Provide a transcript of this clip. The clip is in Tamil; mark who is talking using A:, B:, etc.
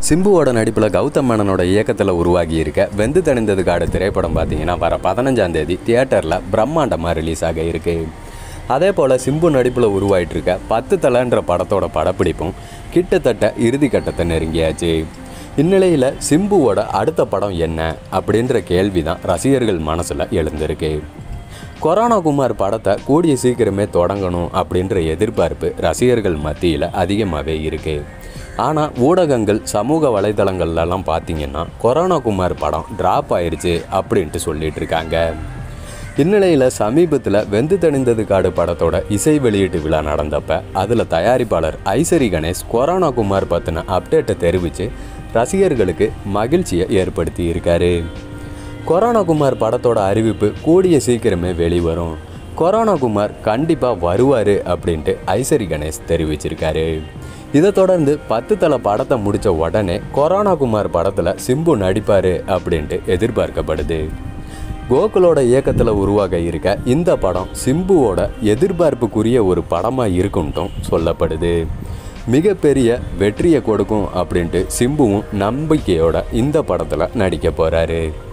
A: சிம்புவோட நடிப்பில் கௌதம் மேனனோட இயக்கத்தில் உருவாகி இருக்க வெந்து தணிந்தது காடு திரைப்படம் பார்த்தீங்கன்னா வர பதினஞ்சாம் தேதி தியேட்டரில் பிரம்மாண்டமாக ரிலீஸ் ஆக இருக்கு அதே போல் சிம்பு நடிப்பில் உருவாயிட்டு இருக்க பத்து தலைன்ற படத்தோட படப்பிடிப்பும் கிட்டத்தட்ட இறுதி கட்டத்தை நெருங்கியாச்சு இந்நிலையில் சிம்புவோட அடுத்த படம் என்ன அப்படின்ற கேள்வி தான் ரசிகர்கள் மனசில் எழுந்திருக்கு கொரோனா குமார் படத்தை கூடிய சீக்கிரமே தொடங்கணும் அப்படின்ற எதிர்பார்ப்பு ரசிகர்கள் மத்தியில் அதிகமாகவே இருக்கு ஆனால் ஊடகங்கள் சமூக வலைதளங்கள்லாம் பார்த்தீங்கன்னா கொரோனா குமார் படம் ட்ராப் ஆயிருச்சு அப்படின்ட்டு சொல்லிட்டு இருக்காங்க இந்நிலையில் சமீபத்தில் வெந்து தணிந்தது காடு படத்தோட இசை வெளியீட்டு விழா நடந்தப்ப அதில் தயாரிப்பாளர் ஐசரி கணேஷ் கொரோனா குமார் பற்றின அப்டேட்டை தெரிவித்து ரசிகர்களுக்கு மகிழ்ச்சியை ஏற்படுத்தி இருக்காரு கொரோனா குமார் படத்தோட அறிவிப்பு கூடிய சீக்கிரமே வெளிவரும் கொரோனா குமார் கண்டிப்பாக வருவார் அப்படின்ட்டு ஐசரி கணேஷ் தெரிவிச்சிருக்காரு இதை தொடர்ந்து பத்து தலை படத்தை முடித்த உடனே கொரோனா குமார் படத்தில் சிம்பு நடிப்பார் அப்படின்ட்டு எதிர்பார்க்கப்படுது கோகுலோட இயக்கத்தில் உருவாக இருக்க இந்த படம் சிம்புவோட எதிர்பார்ப்புக்குரிய ஒரு படமாக இருக்குன்ட்டும் சொல்லப்படுது மிகப்பெரிய வெற்றியை கொடுக்கும் அப்படின்ட்டு சிம்புவும் நம்பிக்கையோட இந்த படத்தில் நடிக்க போகிறாரு